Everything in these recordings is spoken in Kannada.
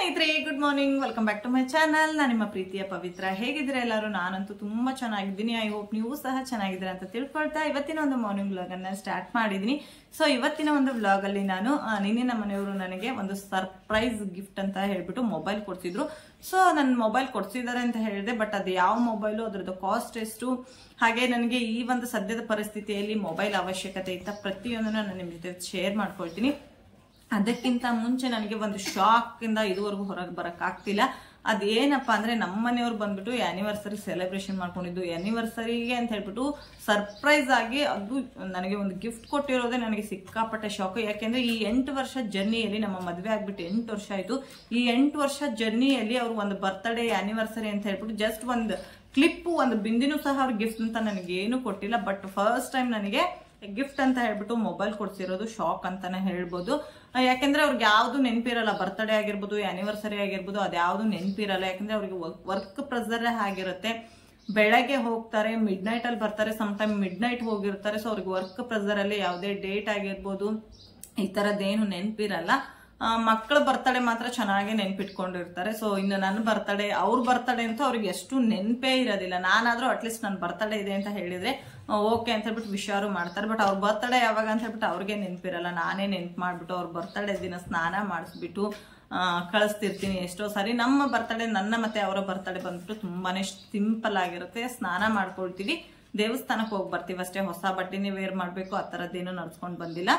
ಸ್ನೇಹಿತರೆ good morning welcome back to my channel ನಾನು ನಿಮ್ಮ ಪ್ರೀತಿಯ ಪವಿತ್ರ ಹೇಗಿದ್ದೀರಾ ಎಲ್ಲರೂ ನಾನಂತೂ ತುಂಬಾ ಚೆನ್ನಾಗಿದ್ದೀನಿ ಐ ಹೋಪ್ ನೀವು ಸಹ ಚೆನ್ನಾಗಿದ್ದೀರಾ ಅಂತ ತಿಳ್ಕೊಳ್ತಾ ಇವತ್ತಿನ ಒಂದು ಮಾರ್ನಿಂಗ್ ವ್ಲಾಗ್ ಅನ್ನ ಸ್ಟಾರ್ಟ್ ಮಾಡಿದ್ದೀನಿ ಸೊ ಇವತ್ತಿನ ಒಂದು ವ್ಲಾಗ್ ಅಲ್ಲಿ ನಾನು ಆ, ನಿನ್ನೆ ನಮ್ಮ ಮನೆಯವರು ನನಗೆ ಒಂದು ಸರ್ಪ್ರೈಸ್ ಗಿಫ್ಟ್ ಅಂತ ಹೇಳ್ಬಿಟ್ಟು ಮೊಬೈಲ್ ಕೊಡ್ಸಿದ್ರು ಸೊ ನನ್ನ ಮೊಬೈಲ್ ಕೊಡ್ಸಿದ್ದಾರೆ ಅಂತ ಹೇಳಿದೆ ಬಟ್ ಅದು ಯಾವ ಮೊಬೈಲು ಅದ್ರದ್ದು ಕಾಸ್ಟ್ ಎಷ್ಟು ಹಾಗೆ ನನಗೆ ಈ ಒಂದು ಸದ್ಯದ ಪರಿಸ್ಥಿತಿಯಲ್ಲಿ ಮೊಬೈಲ್ ಅವಶ್ಯಕತೆ ಇತ್ತ ಪ್ರತಿಯೊಂದನ್ನು ನಾನು ನಿಮ್ಮ ಜೊತೆ ಶೇರ್ ಮಾಡ್ಕೊಳ್ತೀನಿ ಅದಕ್ಕಿಂತ ಮುಂಚೆ ನನಗೆ ಒಂದು ಶಾಕ್ ಇಂದ ಇದುವರೆಗೂ ಹೊರಗೆ ಬರಕ್ ಆಗ್ತಿಲ್ಲ ಅದೇನಪ್ಪ ಅಂದ್ರೆ ನಮ್ಮ ಮನೆಯವ್ರು ಬಂದ್ಬಿಟ್ಟು ಆನಿವರ್ಸರಿ ಸೆಲೆಬ್ರೇಷನ್ ಮಾಡ್ಕೊಂಡಿದ್ದು ಆನಿವರ್ಸರಿಗೆ ಅಂತ ಹೇಳ್ಬಿಟ್ಟು ಸರ್ಪ್ರೈಸ್ ಆಗಿ ಅದು ನನಗೆ ಒಂದು ಗಿಫ್ಟ್ ಕೊಟ್ಟಿರೋದೇ ನನಗೆ ಸಿಕ್ಕಾಪಟ್ಟೆ ಶಾಕ್ ಯಾಕೆಂದ್ರೆ ಈ ಎಂಟು ವರ್ಷ ಜರ್ನಿಯಲ್ಲಿ ನಮ್ಮ ಮದುವೆ ಆಗ್ಬಿಟ್ಟು ಎಂಟು ವರ್ಷ ಆಯ್ತು ಈ ಎಂಟು ವರ್ಷ ಜರ್ನಿಯಲ್ಲಿ ಅವರು ಒಂದು ಬರ್ತ್ಡೇ ಆನಿವರ್ಸರಿ ಅಂತ ಹೇಳ್ಬಿಟ್ಟು ಜಸ್ಟ್ ಒಂದು ಕ್ಲಿಪ್ ಒಂದು ಬಿಂದಿನೂ ಸಹ ಅವ್ರ ಗಿಫ್ಟ್ ಅಂತ ನನಗೆ ಏನು ಕೊಟ್ಟಿಲ್ಲ ಬಟ್ ಫಸ್ಟ್ ಟೈಮ್ ನನಗೆ ಗಿಫ್ಟ್ ಅಂತ ಹೇಳ್ಬಿಟ್ಟು ಮೊಬೈಲ್ ಕೊಡ್ಸಿರೋದು ಶಾಕ್ ಅಂತಾನೆ ಹೇಳ್ಬೋದು ಆ, ಯಾಕೆಂದ್ರೆ ಅವ್ರಿಗೆ ಯಾವ್ದು ನೆನಪಿರಲ್ಲ ಬರ್ತ್ಡೇ ಆಗಿರ್ಬೋದು ಆನಿವರ್ಸರಿ ಆಗಿರ್ಬೋದು ಅದ್ಯಾವ್ದು ನೆನಪಿರಲ್ಲ ಯಾಕಂದ್ರೆ ಅವ್ರಿಗೆ ವರ್ಕ್ ಪ್ರೆಸರ್ ಆಗಿರುತ್ತೆ ಬೆಳಗ್ಗೆ ಹೋಗ್ತಾರೆ ಮಿಡ್ ನೈಟ್ ಅಲ್ಲಿ ಬರ್ತಾರೆ ಸಮ್ ಟೈಮ್ ಮಿಡ್ ನೈಟ್ ಹೋಗಿರ್ತಾರೆ ಸೊ ಅವ್ರಿಗೆ ವರ್ಕ್ ಪ್ರೆಸರ್ ಅಲ್ಲಿ ಯಾವುದೇ ಡೇಟ್ ಆಗಿರ್ಬೋದು ಈ ತರದ್ದೇನು ನೆನಪಿರಲ್ಲ ಮಕ್ಕಳ ಬರ್ತಡೇ ಮಾತ್ರ ಚೆನ್ನಾಗಿ ನೆನ್ಪಿಟ್ಕೊಂಡಿರ್ತಾರೆ ಸೊ ಇನ್ನು ನನ್ನ ಬರ್ತಡೇ ಅವ್ರ ಬರ್ತಡೇ ಅಂತ ಅವ್ರಿಗೆ ಎಷ್ಟು ನೆನಪೇ ಇರೋದಿಲ್ಲ ನಾನಾದ್ರೂ ಅಟ್ಲೀಸ್ಟ್ ನನ್ನ ಬರ್ತಡೇ ಇದೆ ಅಂತ ಹೇಳಿದ್ರೆ ಓಕೆ ಅಂತ ಹೇಳ್ಬಿಟ್ಟು ವಿಷಾರು ಮಾಡ್ತಾರೆ ಬಟ್ ಅವ್ರ ಬರ್ತಡೇ ಯಾವಾಗ ಅಂತ ಹೇಳ್ಬಿಟ್ಟು ಅವ್ರಿಗೆ ನೆನಪಿರಲ್ಲ ನಾನೇ ನೆನ್ಪು ಮಾಡ್ಬಿಟ್ಟು ಅವ್ರ ಬರ್ತಡೇ ದಿನ ಸ್ನಾನ ಮಾಡಿಸ್ಬಿಟ್ಟು ಆ, ಕಳಿಸ್ತಿರ್ತೀನಿ ಎಷ್ಟೋ ಸಾರಿ ನಮ್ಮ ಬರ್ತಡೇ ನನ್ನ ಮತ್ತೆ ಅವರ ಬರ್ತಡೇ ಬಂದ್ಬಿಟ್ಟು ತುಂಬಾನೇ ಸಿಂಪಲ್ ಆಗಿರುತ್ತೆ ಸ್ನಾನ ಮಾಡ್ಕೊಳ್ತೀವಿ ದೇವಸ್ಥಾನಕ್ಕೆ ಹೋಗಿ ಬರ್ತೀವಿ ಅಷ್ಟೇ ಹೊಸ ಬಟ್ಟೆನೇ ವೇರ್ ಮಾಡಬೇಕು ಆ ಥರದ್ದೇನು ನಡ್ಸ್ಕೊಂಡು ಬಂದಿಲ್ಲ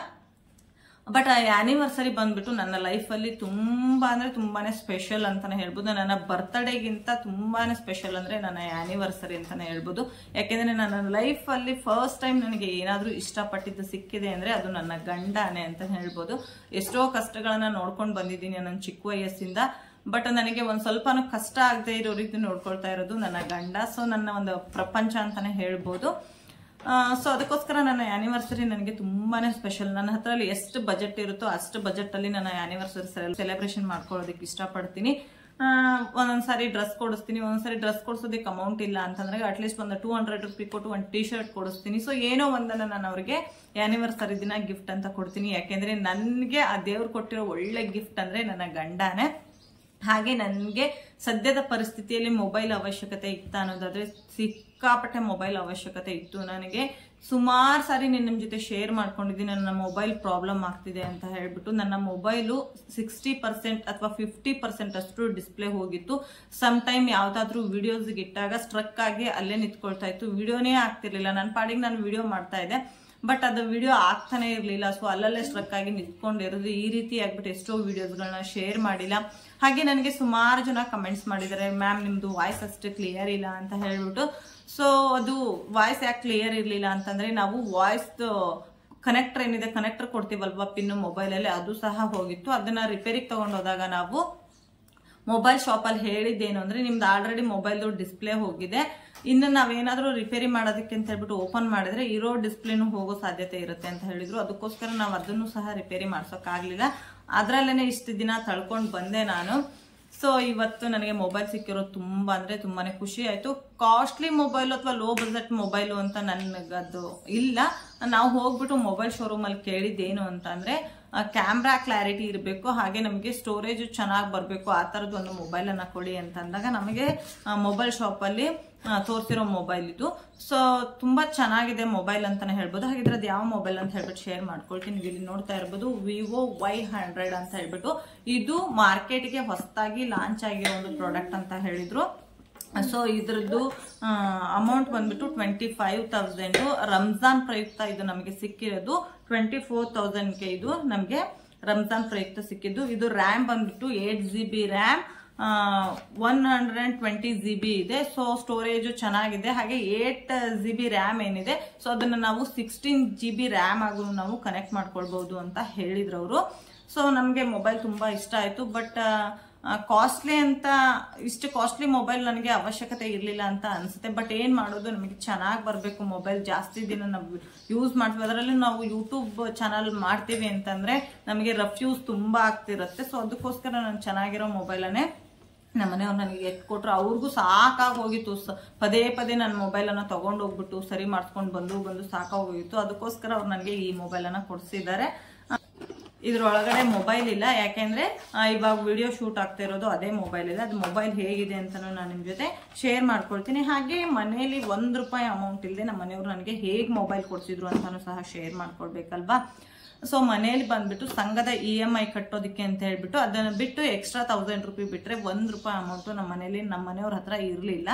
ಬಟ್ ಆ ಆನಿವರ್ಸರಿ ಬಂದ್ಬಿಟ್ಟು ನನ್ನ ಲೈಫಲ್ಲಿ ತುಂಬಾ ಅಂದ್ರೆ ತುಂಬಾನೇ ಸ್ಪೆಷಲ್ ಅಂತಾನೆ ಹೇಳ್ಬೋದು ನನ್ನ ಬರ್ತ್ಡೇಗಿಂತ ತುಂಬಾನೇ ಸ್ಪೆಷಲ್ ಅಂದ್ರೆ ನನ್ನ ಆನಿವರ್ಸರಿ ಅಂತಾನೆ ಹೇಳ್ಬೋದು ಯಾಕೆಂದ್ರೆ ನನ್ನ ಲೈಫಲ್ಲಿ ಫಸ್ಟ್ ಟೈಮ್ ನನಗೆ ಏನಾದ್ರೂ ಇಷ್ಟಪಟ್ಟಿದ್ದು ಸಿಕ್ಕಿದೆ ಅಂದ್ರೆ ಅದು ನನ್ನ ಗಂಡನೇ ಅಂತ ಹೇಳ್ಬೋದು ಎಷ್ಟೋ ಕಷ್ಟಗಳನ್ನ ನೋಡ್ಕೊಂಡು ಬಂದಿದ್ದೀನಿ ನನ್ನ ಚಿಕ್ಕ ವಯಸ್ಸಿಂದ ಬಟ್ ನನಗೆ ಒಂದ್ ಸ್ವಲ್ಪನೂ ಕಷ್ಟ ಆಗದೆ ಇರೋ ರೀತಿ ನೋಡ್ಕೊಳ್ತಾ ಇರೋದು ನನ್ನ ಗಂಡ ಸೊ ನನ್ನ ಒಂದು ಪ್ರಪಂಚ ಅಂತಾನೆ ಹೇಳ್ಬೋದು ಸೊ ಅದಕ್ಕೋಸ್ಕರ ನನ್ನ ಆನಿವರ್ಸರಿ ನನಗೆ ತುಂಬಾನೇ ಸ್ಪೆಷಲ್ ನನ್ನ ಹತ್ರ ಎಷ್ಟು ಬಜೆಟ್ ಇರುತ್ತೋ ಅಷ್ಟು ಬಜೆಟ್ ಅಲ್ಲಿ ನನ್ನ ಆನಿವರ್ಸರಿ ಸೆಲೆಬ್ರೇಷನ್ ಮಾಡ್ಕೊಳ್ಳೋದಕ್ಕೆ ಇಷ್ಟಪಡ್ತೀನಿ ಆ, ಒಂದೊಂದ್ಸಾರಿ ಡ್ರೆಸ್ ಕೊಡಿಸ್ತೀನಿ ಒಂದೊಂದ್ಸಾರಿ ಡ್ರೆಸ್ ಕೊಡಿಸೋದಕ್ಕೆ ಅಮೌಂಟ್ ಇಲ್ಲ ಅಂತಂದ್ರೆ ಅಟ್ಲೀಸ್ಟ್ ಒಂದು ಟೂ ಹಂಡ್ರೆಡ್ ರುಪಿ ಕೊಟ್ಟು ಒಂದು ಟಿ ಶರ್ಟ್ ಕೊಡಿಸ್ತೀನಿ ಸೊ ಏನೋ ಒಂದನ್ನ ನಾನು ಅವ್ರಿಗೆ ಆನಿವರ್ಸರಿ ದಿನ ಗಿಫ್ಟ್ ಅಂತ ಕೊಡ್ತೀನಿ ಯಾಕೆಂದ್ರೆ ನನಗೆ ಆ ದೇವ್ರು ಕೊಟ್ಟಿರೋ ಒಳ್ಳೆ ಗಿಫ್ಟ್ ಅಂದ್ರೆ ನನ್ನ ಗಂಡನೇ ಹಾಗೆ ನನಗೆ ಸದ್ಯದ ಪರಿಸ್ಥಿತಿಯಲ್ಲಿ ಮೊಬೈಲ್ ಅವಶ್ಯಕತೆ ಇತ್ತ ಅನ್ನೋದಾದ್ರೆ ಸಿಕ್ಕಾಪಟ್ಟೆ ಮೊಬೈಲ್ ಅವಶ್ಯಕತೆ ಇತ್ತು ನನಗೆ ಸುಮಾರು ಸಾರಿ ನಾನು ನಿಮ್ಮ ಜೊತೆ ಶೇರ್ ಮಾಡ್ಕೊಂಡಿದ್ದೀನಿ ನನ್ನ ಮೊಬೈಲ್ ಪ್ರಾಬ್ಲಮ್ ಆಗ್ತಿದೆ ಅಂತ ಹೇಳ್ಬಿಟ್ಟು ನನ್ನ ಮೊಬೈಲು ಸಿಕ್ಸ್ಟಿ ಪರ್ಸೆಂಟ್ ಅಥವಾ ಫಿಫ್ಟಿ ಪರ್ಸೆಂಟ್ ಅಷ್ಟು ಡಿಸ್ಪ್ಲೇ ಹೋಗಿತ್ತು ಸಮ್ ಟೈಮ್ ಯಾವ್ದಾದ್ರು ವಿಡಿಯೋಸ್ಗೆ ಇಟ್ಟಾಗ ಸ್ಟ್ರಕ್ ಆಗಿ ಅಲ್ಲೇ ನಿಂತ್ಕೊಳ್ತಾ ಇತ್ತು ವಿಡಿಯೋನೇ ಆಗ್ತಿರ್ಲಿಲ್ಲ ನನ್ನ ಪಾಡಿಗೆ ನಾನು ವಿಡಿಯೋ ಮಾಡ್ತಾ ಇದ್ದೆ ಬಟ್ ಅದು ವಿಡಿಯೋ ಆಗ್ತಾನೆ ಇರಲಿಲ್ಲ ಸೊ ಅಲ್ಲಲ್ಲೇ ಸ್ಟ್ರಕ್ ಆಗಿ ನಿಂತ್ಕೊಂಡಿರೋದು ಈ ರೀತಿ ಆಗ್ಬಿಟ್ಟು ಎಷ್ಟೋ ವಿಡಿಯೋಸ್ಗಳನ್ನ ಶೇರ್ ಮಾಡಿಲ್ಲ ಹಾಗೆ ನನಗೆ ಸುಮಾರು ಜನ ಕಮೆಂಟ್ಸ್ ಮಾಡಿದ್ದಾರೆ ಮ್ಯಾಮ್ ನಿಮ್ದು ವಾಯ್ಸ್ ಅಷ್ಟು ಕ್ಲಿಯರ್ ಇಲ್ಲ ಅಂತ ಹೇಳ್ಬಿಟ್ಟು ಸೊ ಅದು ವಾಯ್ಸ್ ಯಾಕೆ ಕ್ಲಿಯರ್ ಇರಲಿಲ್ಲ ಅಂತಂದ್ರೆ ನಾವು ವಾಯ್ಸ್ ಕನೆಕ್ಟರ್ ಏನಿದೆ ಕನೆಕ್ಟರ್ ಕೊಡ್ತೀವಲ್ವಾ ಪಿನ್ ಮೊಬೈಲಲ್ಲಿ ಅದು ಸಹ ಹೋಗಿತ್ತು ಅದನ್ನ ರಿಪೇರಿಗೆ ತಗೊಂಡೋದಾಗ ನಾವು ಮೊಬೈಲ್ ಶಾಪಲ್ಲಿ ಹೇಳಿದ್ದೇನು ಅಂದ್ರೆ ನಿಮ್ದು ಆಲ್ರೆಡಿ ಮೊಬೈಲ್ದು ಡಿಸ್ಪ್ಲೇ ಹೋಗಿದೆ ಇನ್ನು ನಾವೇನಾದ್ರೂ ರಿಪೇರಿ ಮಾಡೋದಕ್ಕೆ ಅಂತ ಹೇಳ್ಬಿಟ್ಟು ಓಪನ್ ಮಾಡಿದ್ರೆ ಇರೋ ಡಿಸ್ಪ್ಲೇನು ಹೋಗೋ ಸಾಧ್ಯತೆ ಇರುತ್ತೆ ಅಂತ ಹೇಳಿದ್ರು ಅದಕ್ಕೋಸ್ಕರ ನಾವು ಅದನ್ನು ಸಹ ರಿಪೇರಿ ಮಾಡ್ಸೋಕ್ಕಾಗ್ಲಿಲ್ಲ ಅದ್ರಲ್ಲೇನೆ ಇಷ್ಟು ದಿನ ತಳ್ಕೊಂಡು ಬಂದೆ ನಾನು ಸೊ ಇವತ್ತು ನನಗೆ ಮೊಬೈಲ್ ಸಿಕ್ಕಿರೋದು ತುಂಬಾ ಅಂದ್ರೆ ತುಂಬಾನೇ ಖುಷಿ ಆಯ್ತು ಕಾಸ್ಟ್ಲಿ ಮೊಬೈಲ್ ಅಥವಾ ಲೋ ಬಜೆಟ್ ಮೊಬೈಲು ಅಂತ ನನಗದು ಇಲ್ಲ ನಾವು ಹೋಗ್ಬಿಟ್ಟು ಮೊಬೈಲ್ ಶೋರೂಮ್ ಅಲ್ಲಿ ಕೇಳಿದ್ದೇನು ಅಂತ ಅಂದ್ರೆ ಕ್ಯಾಮ್ರಾ ಕ್ಲಾರಿಟಿ ಇರಬೇಕು ಹಾಗೆ ನಮಗೆ ಸ್ಟೋರೇಜ್ ಚೆನ್ನಾಗಿ ಬರಬೇಕು ಆ ಥರದ್ದು ಒಂದು ಮೊಬೈಲ್ ಅನ್ನ ಕೊಡಿ ಅಂತ ಅಂದಾಗ ನಮಗೆ ಮೊಬೈಲ್ ಶಾಪಲ್ಲಿ ತೋರಿಸಿರೋ ಮೊಬೈಲ್ ಇದು ಸೊ ತುಂಬಾ ಚೆನ್ನಾಗಿದೆ ಮೊಬೈಲ್ ಅಂತಾನೆ ಹೇಳ್ಬೋದು ಹಾಗಿದ್ರೆ ಅದು ಯಾವ ಮೊಬೈಲ್ ಅಂತ ಹೇಳ್ಬಿಟ್ಟು ಶೇರ್ ಮಾಡ್ಕೊಳ್ತೀನಿ ನೀವು ಇಲ್ಲಿ ನೋಡ್ತಾ ಇರ್ಬೋದು ವಿವೋ ವೈ ಹಂಡ್ರೆಡ್ ಅಂತ ಹೇಳ್ಬಿಟ್ಟು ಇದು ಮಾರ್ಕೆಟ್ಗೆ ಹೊಸದಾಗಿ ಲಾಂಚ್ ಆಗಿರೋ ಒಂದು ಪ್ರಾಡಕ್ಟ್ ಅಂತ ಹೇಳಿದ್ರು ಸೊ ಇದ್ರದ್ದು ಅಮೌಂಟ್ ಬಂದ್ಬಿಟ್ಟು ಟ್ವೆಂಟಿ ಫೈವ್ ತೌಸಂಡ್ ರಂಜಾನ್ ಪ್ರಯುಕ್ತ ಇದು ನಮಗೆ ಸಿಕ್ಕಿರೋದು ಟ್ವೆಂಟಿ ಫೋರ್ ತೌಸಂಡ್ಗೆ ಇದು ನಮಗೆ ರಂಜಾನ್ ಪ್ರಯುಕ್ತ ಸಿಕ್ಕಿದ್ದು ಇದು ರ್ಯಾಮ್ ಬಂದ್ಬಿಟ್ಟು eight G B RAM one hundred and twenty G B ಇದೆ ಸೊ ಸ್ಟೋರೇಜ್ ಚೆನ್ನಾಗಿದೆ ಹಾಗೆ ಏಟ್ ಜಿ ಬಿ ರ್ಯಾಮ್ ಏನಿದೆ ಸೊ ಅದನ್ನ ನಾವು ಸಿಕ್ಸ್ಟೀನ್ ಜಿ ಬಿ ರ್ಯಾಮ್ ಆಗು ನಾವು ಕನೆಕ್ಟ್ ಮಾಡ್ಕೊಳ್ಬಹುದು ಅಂತ ಹೇಳಿದ್ರು ಅವರು ಸೊ ನಮಗೆ ಮೊಬೈಲ್ ತುಂಬಾ ಇಷ್ಟ ಆಯ್ತು ಬಟ್ ಕಾಸ್ಟ್ಲಿ ಅಂತ ಇಷ್ಟು ಕಾಸ್ಟ್ಲಿ ಮೊಬೈಲ್ ನನಗೆ ಅವಶ್ಯಕತೆ ಇರಲಿಲ್ಲ ಅಂತ ಅನ್ಸುತ್ತೆ ಬಟ್ ಏನ್ ಮಾಡೋದು ನಮಗೆ ಚೆನ್ನಾಗಿ ಬರಬೇಕು ಮೊಬೈಲ್ ಜಾಸ್ತಿ ದಿನ ನಾವು ಯೂಸ್ ಮಾಡ್ತೀವಿ ಅದರಲ್ಲಿ ನಾವು ಯೂಟ್ಯೂಬ್ ಚಾನಲ್ ಮಾಡ್ತೀವಿ ಅಂತಂದ್ರೆ ನಮಗೆ ರಫ್ ಯೂಸ್ ತುಂಬಾ ಆಗ್ತಿರುತ್ತೆ ಸೊ ಅದಕ್ಕೋಸ್ಕರ ನಾನು ಚೆನ್ನಾಗಿರೋ ಮೊಬೈಲನ್ನೇ ನಮ್ಮ ಮನೆಯವ್ರು ನನಗೆ ಎತ್ ಕೊಟ್ರು ಅವ್ರಿಗೂ ಸಾಕಾಗಿ ಹೋಗಿತ್ತು ಸ- ಪದೇ ಪದೇ ನನ್ನ ಮೊಬೈಲನ್ನು ತಗೊಂಡು ಹೋಗ್ಬಿಟ್ಟು ಸರಿ ಮಾಡಿಸ್ಕೊಂಡು ಬಂದು ಬಂದು ಸಾಕಾಗಿ ಹೋಗಿತ್ತು ಅದಕ್ಕೋಸ್ಕರ ಅವ್ರು ನನಗೆ ಈ ಮೊಬೈಲನ್ನು ಕೊಡಿಸಿದ್ದಾರೆ ಇದ್ರೊಳಗಡೆ ಮೊಬೈಲ್ ಇಲ್ಲ ಯಾಕೆಂದ್ರೆ ಆ, ಇವಾಗ ವಿಡಿಯೋ ಶೂಟ್ ಆಗ್ತಾ ಇರೋದು ಅದೇ ಮೊಬೈಲ್ ಇಲ್ಲ ಅದು ಮೊಬೈಲ್ ಹೇಗಿದೆ ಅಂತಾನು ನಾನು ನಿಮ್ ಜೊತೆ ಶೇರ್ ಮಾಡ್ಕೊಳ್ತೀನಿ ಹಾಗೆ ಮನೆಯಲ್ಲಿ ಒಂದ್ ರೂಪಾಯಿ ಅಮೌಂಟ್ ಇಲ್ಲದೆ ನಮ್ಮ ಮನೆಯವರು ನನಗೆ ಹೇಗ್ ಮೊಬೈಲ್ ಕೊಡ್ಸಿದ್ರು ಅಂತಾನು ಸಹ ಶೇರ್ ಮಾಡ್ಕೊಳ್ಬೇಕಲ್ವಾ ಸೊ ಮನೆಯಲ್ಲಿ ಬಂದ್ಬಿಟ್ಟು ಸಂಘದ ಇ ಎಂ ಐ ಕಟ್ಟೋದಕ್ಕೆ ಅಂತ ಹೇಳ್ಬಿಟ್ಟು ಅದನ್ನ ಬಿಟ್ಟು ಎಕ್ಸ್ಟ್ರಾ ತೌಸಂಡ್ ರುಪಿ ಬಿಟ್ರೆ ಒಂದ್ ರೂಪಾಯಿ ಅಮೌಂಟ್ ನಮ್ಮ ಮನೇಲಿ ನಮ್ಮ ಮನೆಯವ್ರ ಹತ್ರ ಇರಲಿಲ್ಲ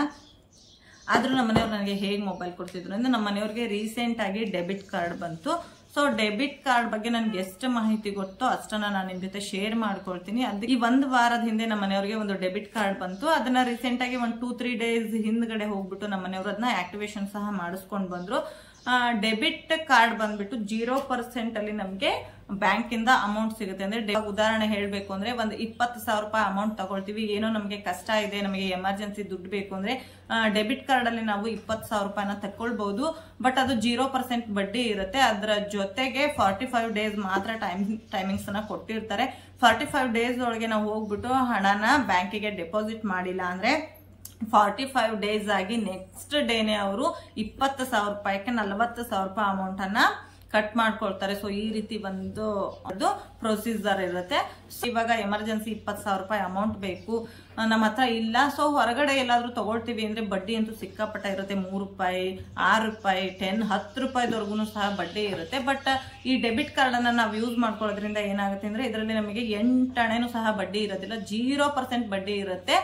ಆದ್ರೂ ನಮ್ಮ ಮನೆಯವ್ರು ನನಗೆ ಹೇಗೆ ಮೊಬೈಲ್ ಕೊಡ್ತಿದ್ರು ಅಂದ್ರೆ ನಮ್ಮ ಮನೆಯವ್ರಿಗೆ ರೀಸೆಂಟ್ ಆಗಿ ಡೆಬಿಟ್ ಕಾರ್ಡ್ ಬಂತು ಸೊ ಡೆಬಿಟ್ ಕಾರ್ಡ್ ಬಗ್ಗೆ ನನ್ಗೆ ಎಷ್ಟು ಮಾಹಿತಿ ಗೊತ್ತೋ ಅಷ್ಟನ್ನ ನಾನು ನಿಮ್ ಜೊತೆ ಶೇರ್ ಮಾಡ್ಕೊಳ್ತೀನಿ ಅದು ಈ ಒಂದು ವಾರದ ಹಿಂದೆ ನಮ್ಮ ಮನೆಯವ್ರಿಗೆ ಒಂದು ಡೆಬಿಟ್ ಕಾರ್ಡ್ ಬಂತು ಅದನ್ನ ರೀಸೆಂಟ್ ಆಗಿ ಒಂದು ಟೂ ತ್ರೀ ಡೇಸ್ ಹಿಂದ್ಗಡೆ ಹೋಗ್ಬಿಟ್ಟು ನಮ್ಮ ಮನೆಯವರು ಅದನ್ನ ಆಕ್ಟಿವೇಶನ್ ಸಹ ಮಾಡಿಸ್ಕೊಂಡು ಬಂದ್ರು ಡೆಬಿಟ್ ಕಾರ್ಡ್ ಬಂದ್ಬಿಟ್ಟು ಜೀರೋ ಪರ್ಸೆಂಟ್ ಅಲ್ಲಿ ನಮಗೆ ಬ್ಯಾಂಕ್ ಇಂದ ಅಮೌಂಟ್ ಸಿಗುತ್ತೆ ಅಂದ್ರೆ ಡೆ- ಉದಾಹರಣೆ ಹೇಳ್ಬೇಕು ಅಂದ್ರೆ ಒಂದು ಇಪ್ಪತ್ತು ಸಾವಿರ ರೂಪಾಯಿ ಅಮೌಂಟ್ ತಗೊಳ್ತೀವಿ ಏನೋ ನಮಗೆ ಕಷ್ಟ ಇದೆ ನಮಗೆ ಎಮರ್ಜೆನ್ಸಿ ದುಡ್ಡು ಬೇಕು ಅಂದ್ರೆ ಡೆಬಿಟ್ ಕಾರ್ಡ್ ಅಲ್ಲಿ ನಾವು ಇಪ್ಪತ್ತು ಸಾವಿರ ರೂಪಾಯಿನ ತಕೊಳ್ಬಹುದು ಬಟ್ ಅದು ಜೀರೋ ಪರ್ಸೆಂಟ್ ಬಡ್ಡಿ ಇರುತ್ತೆ ಅದರ ಜೊತೆಗೆ ಫಾರ್ಟಿ ಫೈವ್ ಡೇಸ್ ಮಾತ್ರ ಟೈಮ್ ಟೈಮಿಂಗ್ಸ್ ಅನ್ನ ಕೊಟ್ಟಿರ್ತಾರೆ ಫಾರ್ಟಿ ಫೈವ್ ಡೇಸ್ ಒಳಗೆ ನಾವು ಹೋಗ್ಬಿಟ್ಟು ಹಣನ ಬ್ಯಾಂಕಿಗೆ ಡೆಪಾಸಿಟ್ ಮಾಡಿಲ್ಲ ಅಂದ್ರೆ ಫಾರ್ಟಿ ಫೈವ್ ಡೇಸ್ ಆಗಿ ನೆಕ್ಸ್ಟ್ ಡೇನೆ ಅವರು ಇಪ್ಪತ್ತು ಸಾವಿರ ರೂಪಾಯಿಗೆ ನಲವತ್ತು ಸಾವಿರ ರೂಪಾಯಿ ಅಮೌಂಟ್ ಅನ್ನ ಕಟ್ ಮಾಡ್ಕೊಳ್ತಾರೆ ಸೊ ಈ ರೀತಿ ಒಂದು ಅದು ಪ್ರೊಸೀಜರ್ ಇರುತ್ತೆ So, ಇವಾಗ ಎಮರ್ಜೆನ್ಸಿ ಇಪ್ಪತ್ತು ಸಾವಿರ ರೂಪಾಯಿ ಅಮೌಂಟ್ ಬೇಕು ಆ, ನಮ್ಮ ಹತ್ರ ಇಲ್ಲ ಸೊ ಹೊರಗಡೆ ಎಲ್ಲಾದ್ರೂ ತಗೊಳ್ತೀವಿ ಅಂದ್ರೆ ಬಡ್ಡಿ ಅಂತೂ ಸಿಕ್ಕಾಪಟ್ಟ ಇರುತ್ತೆ ಮೂರು ರೂಪಾಯಿ ಆರು ರೂಪಾಯಿ ಟೆನ್ ಹತ್ತು ರೂಪಾಯಿದವರೆಗೂ ಸಹ ಬಡ್ಡಿ ಇರುತ್ತೆ ಬಟ್ ಈ ಡೆಬಿಟ್ ಕಾರ್ಡ್ ಅನ್ನ ನಾವು ಯೂಸ್ ಮಾಡ್ಕೊಳ್ಳೋದ್ರಿಂದ ಏನಾಗುತ್ತೆ ಅಂದ್ರೆ ಇದರಲ್ಲಿ ನಮಗೆ ಎಂಟಣೆನೂ ಸಹ ಬಡ್ಡಿ ಇರೋದಿಲ್ಲ ಜೀರೋ ಪರ್ಸೆಂಟ್ ಬಡ್ಡಿ ಇರುತ್ತೆ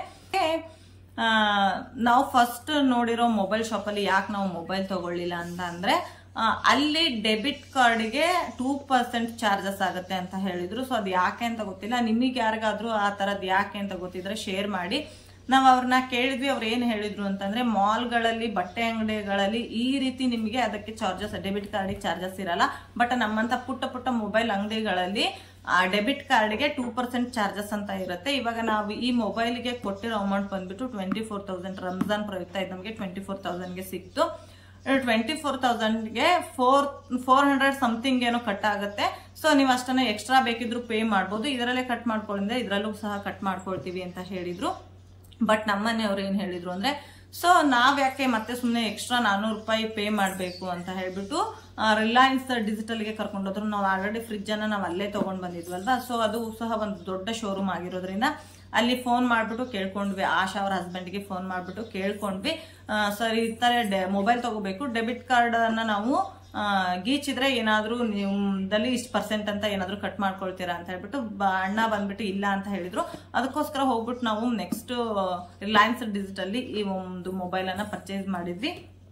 ಆ, ನಾವು ಫಸ್ಟ್ ನೋಡಿರೋ ಮೊಬೈಲ್ ಶಾಪಲ್ಲಿ ಯಾಕೆ ನಾವು ಮೊಬೈಲ್ ತಗೊಳ್ಳಿಲ್ಲ ಅಂತ ಅಂದ್ರೆ ಆ, ಅಲ್ಲಿ ಡೆಬಿಟ್ ಕಾರ್ಡ್ಗೆ ಟೂ ಪರ್ಸೆಂಟ್ ಚಾರ್ಜಸ್ ಆಗುತ್ತೆ ಅಂತ ಹೇಳಿದ್ರು ಸೊ ಅದು ಯಾಕೆ ಅಂತ ಗೊತ್ತಿಲ್ಲ ನಿಮಗೆ ಯಾರಿಗಾದ್ರೂ ಆ ಥರದ್ದು ಯಾಕೆ ಅಂತ ಗೊತ್ತಿದ್ರೆ ಶೇರ್ ಮಾಡಿ ನಾವು ಅವ್ರನ್ನ ಕೇಳಿದ್ವಿ ಅವ್ರು ಏನು ಹೇಳಿದ್ರು ಅಂತಂದ್ರೆ ಮಾಲ್ಗಳಲ್ಲಿ ಬಟ್ಟೆ ಅಂಗಡಿಗಳಲ್ಲಿ ಈ ರೀತಿ ನಿಮಗೆ ಅದಕ್ಕೆ ಚಾರ್ಜಸ್ ಡೆಬಿಟ್ ಕಾರ್ಡಿಗೆ ಚಾರ್ಜಸ್ ಇರಲ್ಲ ಬಟ್ ನಮ್ಮಂತ ಪುಟ್ಟ ಪುಟ್ಟ ಮೊಬೈಲ್ ಅಂಗಡಿಗಳಲ್ಲಿ ಆ ಡೆಬಿಟ್ ಕಾರ್ಡ್ಗೆ ಟೂ ಪರ್ಸೆಂಟ್ ಚಾರ್ಜಸ್ ಅಂತ ಇರುತ್ತೆ ಇವಾಗ ನಾವು ಈ ಮೊಬೈಲ್ಗೆ ಕೊಟ್ಟಿರೋ ಅಮೌಂಟ್ ಬಂದ್ಬಿಟ್ಟು ಟ್ವೆಂಟಿ ಫೋರ್ ತೌಸಂಡ್ ರಂಜಾನ್ ಪ್ರಯುಕ್ತ ಇದು ನಮಗೆ ಟ್ವೆಂಟಿ ಫೋರ್ ತೌಸಂಡ್ಗೆ ಸಿಕ್ತು ಟ್ವೆಂಟಿ ಫೋರ್ ತೌಸಂಡ್ಗೆ ಫೋರ್ ಫೋರ್ ಹಂಡ್ರೆಡ್ ಸಮಥಿಂಗ್ ಏನೋ ಕಟ್ ಆಗುತ್ತೆ ಸೊ ನೀವು ಅಷ್ಟನ್ನ ಎಕ್ಸ್ಟ್ರಾ ಬೇಕಿದ್ರು ಪೇ ಮಾಡ್ಬೋದು ಇದರಲ್ಲೇ ಕಟ್ ಮಾಡ್ಕೊಂಡಿದ್ರೆ ಇದರಲ್ಲೂ ಸಹ ಕಟ್ ಮಾಡ್ಕೊಳ್ತೀವಿ ಅಂತ ಹೇಳಿದ್ರು ಬಟ್ ನಮ್ಮನೆಯವ್ರು ಏನ್ ಹೇಳಿದ್ರು ಅಂದ್ರೆ ಸೊ ನಾವ್ ಯಾಕೆ ಮತ್ತೆ ಸುಮ್ಮನೆ ಎಕ್ಸ್ಟ್ರಾ ನಾನೂರು ರೂಪಾಯಿ ಪೇ ಮಾಡಬೇಕು ಅಂತ ಹೇಳ್ಬಿಟ್ಟು ರಿಲಯನ್ಸ್ ಡಿಜಿಟಲ್ಗೆ ಕರ್ಕೊಂಡೋದ್ರು ನಾವು ಆಲ್ರೆಡಿ ಫ್ರಿಜ್ ಅನ್ನ ನಾವು ಅಲ್ಲೇ ತಗೊಂಡ್ ಬಂದಿದ್ವಲ್ವಾ ಸೊ ಅದು ಸಹ ಒಂದು ದೊಡ್ಡ ಶೋರೂಮ್ ಆಗಿರೋದ್ರಿಂದ ಅಲ್ಲಿ ಫೋನ್ ಮಾಡ್ಬಿಟ್ಟು ಕೇಳ್ಕೊಂಡ್ವಿ ಆಶಾ ಅವ್ರ ಹಸ್ಬೆಂಡ್ಗೆ ಫೋನ್ ಮಾಡ್ಬಿಟ್ಟು ಕೇಳ್ಕೊಂಡ್ವಿ ಸರ್ ಈ ತರ ಮೊಬೈಲ್ ತಗೋಬೇಕು ಡೆಬಿಟ್ ಕಾರ್ಡ್ ಅನ್ನ ನಾವು ಆ, ಗೀಚಿದ್ರೆ ಏನಾದ್ರೂ ನಿಮ್ದಲ್ಲಿ ಇಷ್ಟು ಪರ್ಸೆಂಟ್ ಅಂತ ಏನಾದ್ರೂ ಕಟ್ ಮಾಡ್ಕೊಳ್ತೀರಾ ಅಂತ ಹೇಳ್ಬಿಟ್ಟು ಬ- ಅಣ್ಣ ಬಂದ್ಬಿಟ್ಟು ಇಲ್ಲ ಅಂತ ಹೇಳಿದ್ರು ಅದಕ್ಕೋಸ್ಕರ ಹೋಗ್ಬಿಟ್ಟು ನಾವು ನೆಕ್ಸ್ಟ್ ರಿಲಯನ್ಸ್ ಡಿಜಿಟಲ್ಲಿ ಈ ಒಂದು ಮೊಬೈಲ್ ಅನ್ನ ಪರ್ಚೇಸ್ ಮಾಡಿದ್ವಿ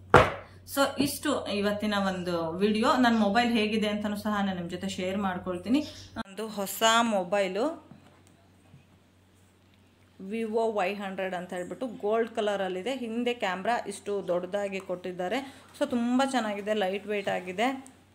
ಸೊ ಇಷ್ಟು ಇವತ್ತಿನ ಒಂದು ವಿಡಿಯೋ ನನ್ನ ಮೊಬೈಲ್ ಹೇಗಿದೆ ಅಂತಾನು ಸಹ ನಾನು ನಿಮ್ಮ ಜೊತೆ ಶೇರ್ ಮಾಡ್ಕೊಳ್ತೀನಿ ಒಂದು ಹೊಸ ಮೊಬೈಲು ವಿವೋ ವೈ ಹಂಡ್ರೆಡ್ ಅಂತ ಹೇಳ್ಬಿಟ್ಟು ಗೋಲ್ಡ್ ಕಲರಲ್ಲಿದೆ ಹಿಂದೆ ಕ್ಯಾಮ್ರಾ ಇಷ್ಟು ದೊಡ್ಡದಾಗಿ ಕೊಟ್ಟಿದ್ದಾರೆ ಸೊ ತುಂಬ ಚೆನ್ನಾಗಿದೆ ಲೈಟ್ ವೆಯ್ಟ್ ಆಗಿದೆ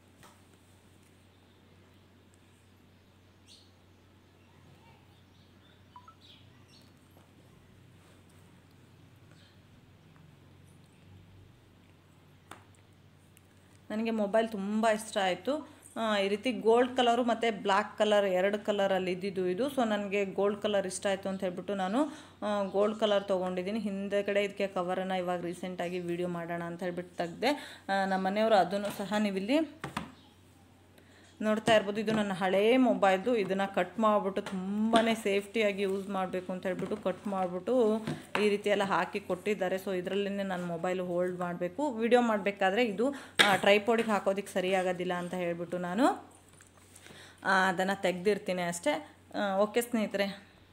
ನನಗೆ ಮೊಬೈಲ್ ತುಂಬ ಇಷ್ಟ ಆಯಿತು ಈ ರೀತಿ ಗೋಲ್ಡ್ ಕಲರು ಮತ್ತು ಬ್ಲ್ಯಾಕ್ ಕಲರ್ ಎರಡು ಕಲರಲ್ಲಿ ಇದ್ದಿದ್ದು ಇದು ಸೊ ನನಗೆ ಗೋಲ್ಡ್ ಕಲರ್ ಇಷ್ಟ ಆಯಿತು ಅಂತ ಹೇಳ್ಬಿಟ್ಟು ನಾನು ಗೋಲ್ಡ್ ಕಲರ್ ತೊಗೊಂಡಿದ್ದೀನಿ ಹಿಂದೆಗಡೆ ಇದಕ್ಕೆ ಕವರನ್ನು ಇವಾಗ ರೀಸೆಂಟಾಗಿ ವಿಡಿಯೋ ಮಾಡೋಣ ಅಂತ ಹೇಳ್ಬಿಟ್ಟು ತೆಗ್ದೆ ನಮ್ಮ ಮನೆಯವರು ಅದನ್ನು ಸಹ ನೀವಿಲ್ಲಿ ನೋಡ್ತಾ ಇರ್ಬೋದು ಇದು ನನ್ನ ಹಳೇ ಮೊಬೈಲ್ದು ಇದನ್ನು ಕಟ್ ಮಾಡಿಬಿಟ್ಟು ತುಂಬಾ ಸೇಫ್ಟಿಯಾಗಿ ಯೂಸ್ ಮಾಡಬೇಕು ಅಂತ ಹೇಳ್ಬಿಟ್ಟು ಕಟ್ ಮಾಡಿಬಿಟ್ಟು ಈ ರೀತಿ ಎಲ್ಲ ಹಾಕಿ ಕೊಟ್ಟಿದ್ದಾರೆ ಸೊ ಇದರಲ್ಲೇ ನನ್ನ ಮೊಬೈಲ್ ಹೋಲ್ಡ್ ಮಾಡಬೇಕು ವಿಡಿಯೋ ಮಾಡಬೇಕಾದ್ರೆ ಇದು ಟ್ರೈಪೋಡಿಗೆ ಹಾಕೋದಕ್ಕೆ ಸರಿಯಾಗೋದಿಲ್ಲ ಅಂತ ಹೇಳ್ಬಿಟ್ಟು ನಾನು ಅದನ್ನು ತೆಗ್ದಿರ್ತೀನಿ ಅಷ್ಟೇ ಓಕೆ ಸ್ನೇಹಿತರೆ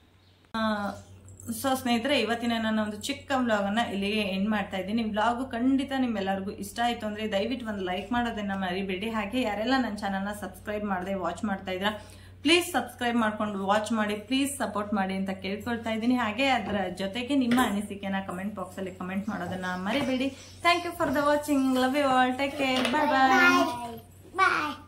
ಸೊ ಸ್ನೇಹಿತರೆ ಇವತ್ತಿನ ನನ್ನ ಒಂದು ಚಿಕ್ಕ ವ್ಲಾಗನ್ನು ಇಲ್ಲಿಗೆ ಎಂಡ್ ಮಾಡ್ತಾ ಇದ್ದೀನಿ ವ್ಲಾಗು ಖಂಡಿತ ನಿಮ್ಮೆಲ್ಲರಿಗೂ ಇಷ್ಟ ಆಯಿತು ಅಂದರೆ ದಯವಿಟ್ಟು ಒಂದು ಲೈಕ್ ಮಾಡೋದನ್ನ ಮರಿಬೇಡಿ ಹಾಗೆ ಯಾರೆಲ್ಲ ನನ್ನ ಚಾನಲ್ನ ಸಬ್ಸ್ಕ್ರೈಬ್ ಮಾಡದೆ ವಾಚ್ ಮಾಡ್ತಾ ಇದ್ದೀರಾ ಪ್ಲೀಸ್ ಸಬ್ಸ್ಕ್ರೈಬ್ ಮಾಡ್ಕೊಂಡು ವಾಚ್ ಮಾಡಿ ಪ್ಲೀಸ್ ಸಪೋರ್ಟ್ ಮಾಡಿ ಅಂತ ಕೇಳ್ಕೊಳ್ತಾ ಇದ್ದೀನಿ ಹಾಗೆ ಅದರ ಜೊತೆಗೆ ನಿಮ್ಮ ಅನಿಸಿಕೆನ ಕಮೆಂಟ್ ಬಾಕ್ಸಲ್ಲಿ ಕಮೆಂಟ್ ಮಾಡೋದನ್ನ ಮರಿಬೇಡಿ thank you for the watching love you all take care bye bye Bye.